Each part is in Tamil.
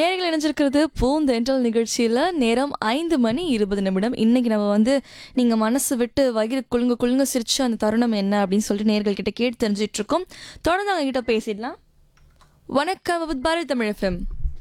நேர்கள் இணைஞ்சிருக்கிறது பூந்தென்றல் நிகழ்ச்சியில் நேரம் ஐந்து மணி இருபது நிமிடம் இன்னைக்கு நம்ம வந்து நீங்கள் மனசு விட்டு வயிறு குலுங்க குலுங்க சிரிச்சு அந்த தருணம் என்ன அப்படின்னு சொல்லிட்டு நேர்கள் கிட்ட கேட்டு தெரிஞ்சிட்டு இருக்கோம் தொடர்ந்து அவங்க கிட்ட பேசிடலாம் வணக்கம் வித் பாரதி தமிழ் எஃப்எம்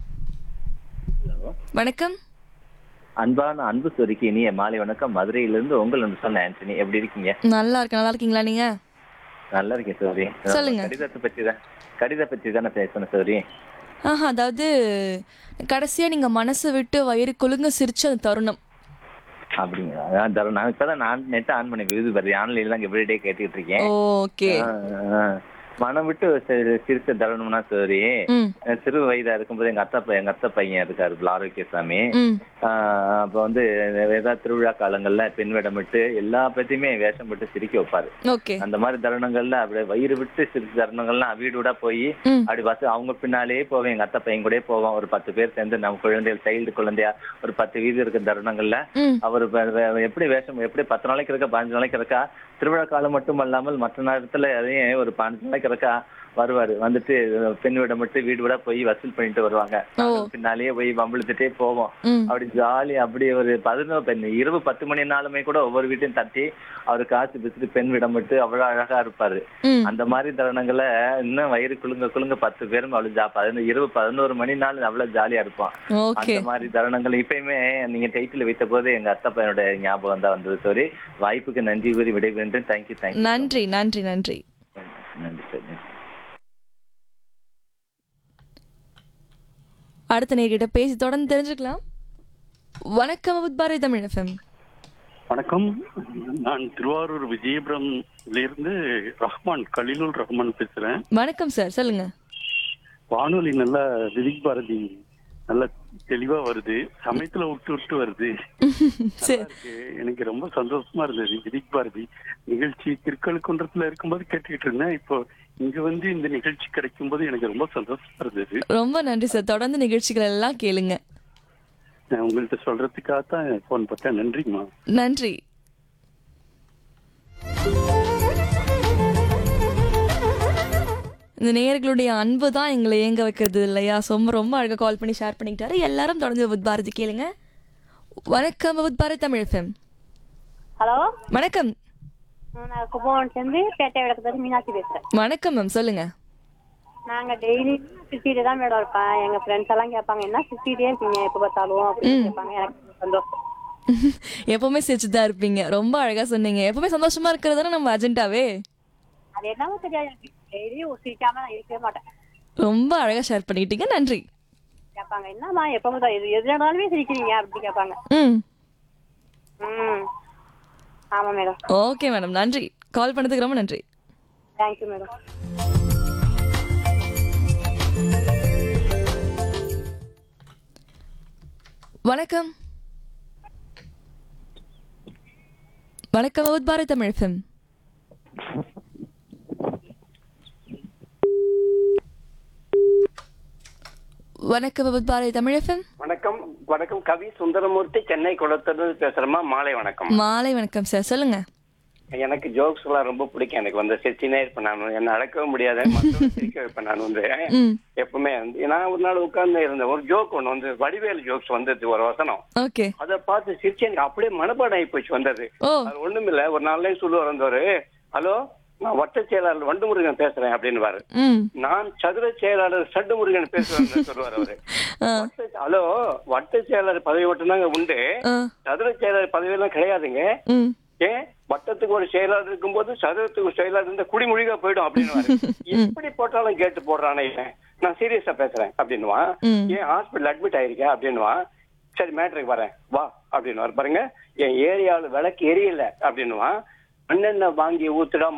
வணக்கம் அன்பான அன்பு சொரிக்கு இனிய மாலை வணக்கம் மதுரையிலிருந்து உங்கள் ஒன்று சொன்ன ஆண்டனி எப்படி இருக்கீங்க நல்லா இருக்கேன் நல்லா இருக்கீங்களா நீங்க நல்லா இருக்கேன் சோரி சொல்லுங்க. கடிதத்தை பற்றி தான் கடித பற்றி தானே பேசணும் சோரி ஆஹா அதாவது கடைசியா நீங்க மனசு விட்டு வயிறு குலுங்க சிரிச்ச அந்த தருணம் அப்படிங்களா அதான் தரும் நான் இப்பதான் நான் நெட் ஆன் பண்ணி விருது வருது ஆன்லைன்ல தான் எவ்ரிடே கேட்டுக்கிட்டு இருக்கேன் ஓகே ஆ, ஆ. மனம் விட்டு சி- சிரிச்ச தருணம்னா சோரி ம் சிறு வயதா இருக்கும்போது எங்க அத்தா பை- எங்க அத்தை பையன் இருக்காரு ஆரோக்கியசாமி ம் ஆஹ் அப்ப வந்து ஏதாவது திருவிழா காலங்கள்ல பெண் வேடமிட்டு எல்லா பத்தியுமே வேஷம் விட்டு சிரிக்க வைப்பாரு ஓகே அந்த மாதிரி தருணங்கள்ல அப்படியே வயிறு விட்டு சிரிச்ச தருணங்கள்லாம் வீடு வீடா போய் ம் அப்படி பஸ் அவங்க பின்னாலேயே போவேன் எங்க அத்தை பையன் கூடயே போவோம் ஒரு பத்து பேர் சேர்ந்து நம்ம குழந்தைகள் சைல்டு குழந்தையா ஒரு பத்து வீதி இருக்கிற தருணங்கள்ல ம் அவர் வ- வ- எப்படி வேஷம் எப்படி பத்து நாளைக்கு இருக்கா பதினஞ்சு நாளைக்கு இருக்கா திருவிழா காலம் மட்டும் அல்லாமல் மற்ற நேரத்துல அதையும் ஒரு பதினஞ்சு நாளைக்கு இருக்கா வருவாரு வந்துட்டு பெண் விட மட்டும் வீடு விட போய் வசூல் பண்ணிட்டு வருவாங்க நாங்களும் பின்னாலேயே போய் வம்பிழுத்துட்டே போவோம் ம் அப்படி ஜாலி அப்படி ஒரு பதினோரு பெண் இரவு பத்து மணி நாளுமே கூட ஒவ்வொரு வீட்டையும் தட்டி அவரு காசு பிடிச்சிட்டு பெண் விடமிட்டு அவ்வளவு அழகா இருப்பாரு ம் அந்த மாதிரி தருணங்களை இன்னும் வயிறு குலுங்க குலுங்க பத்து பேரும் அவ்வளவு ஜா பதினொரு இரவு பதினோரு மணி நாள் அவ்வளவு ஜாலியா இருப்பான் ஓகே அந்த மாதிரி தருணங்கள் இப்பயுமே நீங்க டைட்டில் வைத்த போது எங்க அத்தை பையனோட ஞாபகம் தான் வந்தது சாரி வாய்ப்புக்கு நன்றி கூறி விடைபெறுகிறேன் தேங்க்யூ தேங்க்யூ நன்றி நன்றி நன்றி நன்றி சார் அடுத்த நேர்கிட்ட பேசி தொடர்ந்து தெரிஞ்சுக்கலாம் வணக்கம் வித் பாரதி தமிழ் எஃப்எம் வணக்கம் நான் திருவாரூர் விஜயபுரம்ல இருந்து ரஹ்மான் கலிலுல் ரஹ்மான் பேசுறேன் வணக்கம் சார் சொல்லுங்க வானொலி நல்லா விதிக் பாரதி நல்ல தெளிவா வருது சமயத்துல விட்டு விட்டு வருது சரி நல்லா இருக்கு. எனக்கு ரொம்ப சந்தோஷமா இருந்தது விதிக் பாரதி நிகழ்ச்சி திருக்கழுக்குன்றத்துல இருக்கும்போது கேட்டுக்கிட்டு இருந்தேன் இப்போ இங்க வந்து இந்த நிகழ்ச்சி கிடைக்கும் போது எனக்கு ரொம்ப சந்தோஷமா இருந்தது ரொம்ப நன்றி சார் தொடர்ந்து நிகழ்ச்சிகள் எல்லாம் கேளுங்க நான் உங்கள்கிட்ட சொல்றதுக்காக தான் போன் பார்த்தேன் நன்றிம்மா நன்றி இந்த நேயர்களுடைய அன்பு தான் எங்களை ஏங்க வைக்கிறது இல்லையா ரொம்ப ரொம்ப அழகாக கால் பண்ணி ஷேர் பண்ணிக்கிட்டாரு எல்லாரும் தொடர்ந்து வித் பாரதி கேளுங்க வணக்கம் with Bharathi Tamil FM hello வணக்கம் நான் கும்பகோணத்துலேருந்து பேட்டை விளக்கத்துல மீனாட்சி பேசுறேன் வணக்கம் மேம் சொல்லுங்க நாங்க டெய்லி சுத்திட்டு தான் மேடம் இருப்பேன் எங்க ஃப்ரெண்ட்ஸ் எல்லாம் கேட்பாங்க என்ன சுத்திட்டே இருக்கீங்க எப்ப பார்த்தாலும் அப்படின்னு கேட்பாங்க எனக்கு சந்தோஷம் எப்பவுமே சிரிச்சுட்டு தான் இருப்பீங்க ரொம்ப அழகா சொன்னீங்க எப்பவுமே சந்தோஷமா இருக்கிறது தானே நம்ம அஜெண்டாவே அது என்னவோ தெரியாது எனக்கு டெய்லி சிரிக்காம நான் இருக்கவே மாட்டேன் ரொம்ப அழகா ஷேர் பண்ணிக்கிட்டீங்க நன்றி கேட்பாங்க என்னம்மா எப்ப பார்த்தா எது எது நடந்தாலுமே சிரிக்கிறீங்க அப்படி கேட்பாங்க ம் ம் ஆமா மேடம் ஓகே மேடம் நன்றி கால் பண்ணதுக்கு ரொம்ப நன்றி தேங்க்யூ மேடம் வணக்கம் வணக்கம் வித் பாரதி தமிழ் எஃப்எம் வணக்கம் வித் பாரதி தமிழ் எஃப்எம் வணக்கம் வணக்கம் கவி சுந்தரமூர்த்தி சென்னை குளத்திலிருந்து பேசுறேமா மாலை வணக்கம் மாலை வணக்கம் சார் சொல்லுங்க எனக்கு ஜோக்ஸ் எல்லாம் ரொம்ப பிடிக்கும் எனக்கு வந்து சிரிச்சினே இருப்பேன் நான் என்ன அடக்கவே முடியாது மத்தவங்களை சிரிக்க வைப்பேன் நான் வந்து ம் எப்பவுமே வந்து நான் ஒரு நாள் உட்கார்ந்து இருந்தேன் ஒரு ஜோக் ஒன்று வந்து வடிவேல் ஜோக்ஸ் வந்தது ஒரு வசனம் ஓகே அதை பார்த்து சிரிச்சு எனக்கு அப்படியே மனப்பாடம் ஆகி போச்சு வந்தது ஓ அது ஒண்ணுமில்ல ஒரு நாள்லயும் சொல்லுவார் வந்தவர் ஹலோ நான் வட்ட செயலாளர் வண்டுமுருகன் பேசுறேன் அப்படின்னு ம் நான் சதுர செயலாளர் சட்டு முருகன் பேசுறேன் சொல்லுவார் அவரு ஆ வட்ட- ஹலோ வட்ட செயலாளர் பதவி மட்டும்தாங்க உண்டு ஆ சதுர செயலாளர் பதவியெல்லாம் கிடையாதுங்க ம் ஏன் வட்டத்துக்கு ஒரு செயலாளர் இருக்கும்போது சதுரத்துக்கு ஒரு செயலாளர் இருந்தா குடிமொழிகா போயிடும் அப்படின்னு எப்படி போட்டாலும் கேட்டு போடுறானே இவன். நான் சீரியஸா பேசுறேன் அப்படின்னுவான் ம். ஏன் ஹாஸ்பிட்டல் அட்மிட் ஆயிருக்கேன் அப்படின்னுவான் சரி மேட்ருக்கு வரேன் வா அப்படின்னு பாருங்க என் ஏரியாவில் விளக்கு எரியல அப்படின்னுவான் மண்ணெண்ணெய் வாங்கி ஊத்துடா